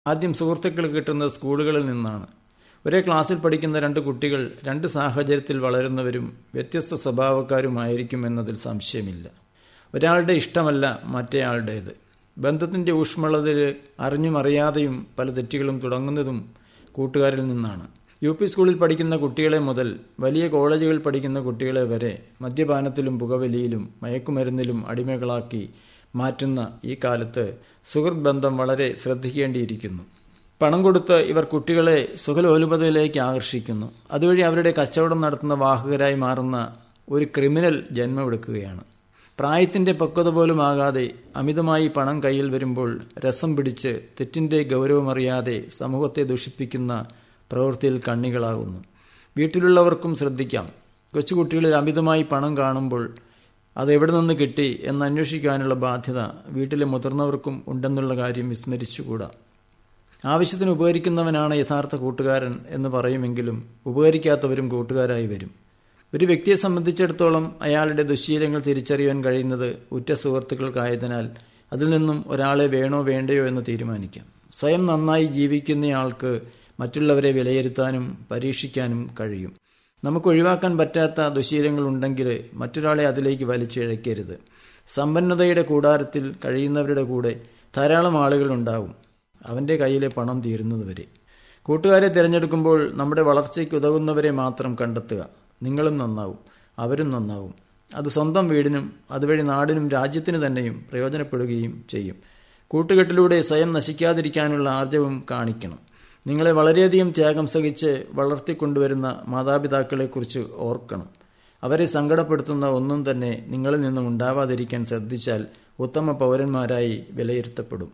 ആദ്യം സുഹൃത്തുക്കൾ കിട്ടുന്നത് സ്കൂളുകളിൽ നിന്നാണ് ഒരേ ക്ലാസ്സിൽ പഠിക്കുന്ന രണ്ട് കുട്ടികൾ രണ്ട് സാഹചര്യത്തിൽ വളരുന്നവരും വ്യത്യസ്ത സ്വഭാവക്കാരുമായിരിക്കും എന്നതിൽ സംശയമില്ല ഒരാളുടെ ഇഷ്ടമല്ല മറ്റേയാളുടേത് ബന്ധത്തിന്റെ ഊഷ്മളതയിൽ അറിഞ്ഞും അറിയാതെയും പല തെറ്റുകളും തുടങ്ങുന്നതും കൂട്ടുകാരിൽ നിന്നാണ് യു പി സ്കൂളിൽ പഠിക്കുന്ന കുട്ടികളെ മുതൽ വലിയ കോളേജുകളിൽ പഠിക്കുന്ന കുട്ടികളെ വരെ മദ്യപാനത്തിലും പുകവലിയിലും മയക്കുമരുന്നിലും അടിമകളാക്കി മാറ്റുന്ന ഈ കാലത്ത് സുഹൃത്ത് ബന്ധം വളരെ ശ്രദ്ധിക്കേണ്ടിയിരിക്കുന്നു പണം കൊടുത്ത് ഇവർ കുട്ടികളെ സുഖലോലുപതയിലേക്ക് ആകർഷിക്കുന്നു അതുവഴി അവരുടെ കച്ചവടം നടത്തുന്ന വാഹകരായി മാറുന്ന ഒരു ക്രിമിനൽ ജന്മമെടുക്കുകയാണ് പ്രായത്തിന്റെ പക്വത പോലും ആകാതെ അമിതമായി പണം കയ്യിൽ വരുമ്പോൾ രസം പിടിച്ച് തെറ്റിന്റെ ഗൗരവമറിയാതെ സമൂഹത്തെ ദുഷിപ്പിക്കുന്ന പ്രവൃത്തിയിൽ കണ്ണികളാകുന്നു വീട്ടിലുള്ളവർക്കും ശ്രദ്ധിക്കാം കൊച്ചുകുട്ടികളിൽ അമിതമായി പണം കാണുമ്പോൾ അത് എവിടെ നിന്ന് കിട്ടി എന്ന് അന്വേഷിക്കാനുള്ള ബാധ്യത വീട്ടിലെ മുതിർന്നവർക്കും ഉണ്ടെന്നുള്ള കാര്യം വിസ്മരിച്ചുകൂടാ ആവശ്യത്തിന് ഉപകരിക്കുന്നവനാണ് യഥാർത്ഥ കൂട്ടുകാരൻ എന്ന് പറയുമെങ്കിലും ഉപകരിക്കാത്തവരും കൂട്ടുകാരായി വരും ഒരു വ്യക്തിയെ സംബന്ധിച്ചിടത്തോളം അയാളുടെ ദുശ്ശീലങ്ങൾ തിരിച്ചറിയാൻ കഴിയുന്നത് ഉറ്റ സുഹൃത്തുക്കൾക്കായതിനാൽ അതിൽ നിന്നും ഒരാളെ വേണോ വേണ്ടയോ എന്ന് തീരുമാനിക്കാം സ്വയം നന്നായി ജീവിക്കുന്നയാൾക്ക് മറ്റുള്ളവരെ വിലയിരുത്താനും പരീക്ഷിക്കാനും കഴിയും നമുക്ക് ഒഴിവാക്കാൻ പറ്റാത്ത ദുശീലങ്ങൾ ഉണ്ടെങ്കിൽ മറ്റൊരാളെ അതിലേക്ക് വലിച്ചിഴക്കരുത് സമ്പന്നതയുടെ കൂടാരത്തിൽ കഴിയുന്നവരുടെ കൂടെ ധാരാളം ആളുകൾ ഉണ്ടാവും അവന്റെ കയ്യിലെ പണം തീരുന്നതുവരെ കൂട്ടുകാരെ തിരഞ്ഞെടുക്കുമ്പോൾ നമ്മുടെ വളർച്ചയ്ക്ക് ഉതകുന്നവരെ മാത്രം കണ്ടെത്തുക നിങ്ങളും നന്നാവും അവരും നന്നാവും അത് സ്വന്തം വീടിനും അതുവഴി നാടിനും രാജ്യത്തിന് തന്നെയും പ്രയോജനപ്പെടുകയും ചെയ്യും കൂട്ടുകെട്ടിലൂടെ സ്വയം നശിക്കാതിരിക്കാനുള്ള ആർജവും കാണിക്കണം നിങ്ങളെ വളരെയധികം ത്യാഗം സഹിച്ച് വളർത്തിക്കൊണ്ടുവരുന്ന മാതാപിതാക്കളെക്കുറിച്ച് ഓർക്കണം അവരെ സങ്കടപ്പെടുത്തുന്ന ഒന്നും തന്നെ നിങ്ങളിൽ നിന്നും ഉണ്ടാവാതിരിക്കാൻ ശ്രദ്ധിച്ചാൽ ഉത്തമ പൗരന്മാരായി വിലയിരുത്തപ്പെടും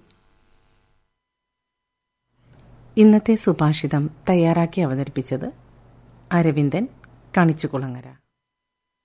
ഇന്നത്തെ സുഭാഷിതം തയ്യാറാക്കി അവതരിപ്പിച്ചത് അരവിന്ദൻ കണിച്ചുകുളങ്ങര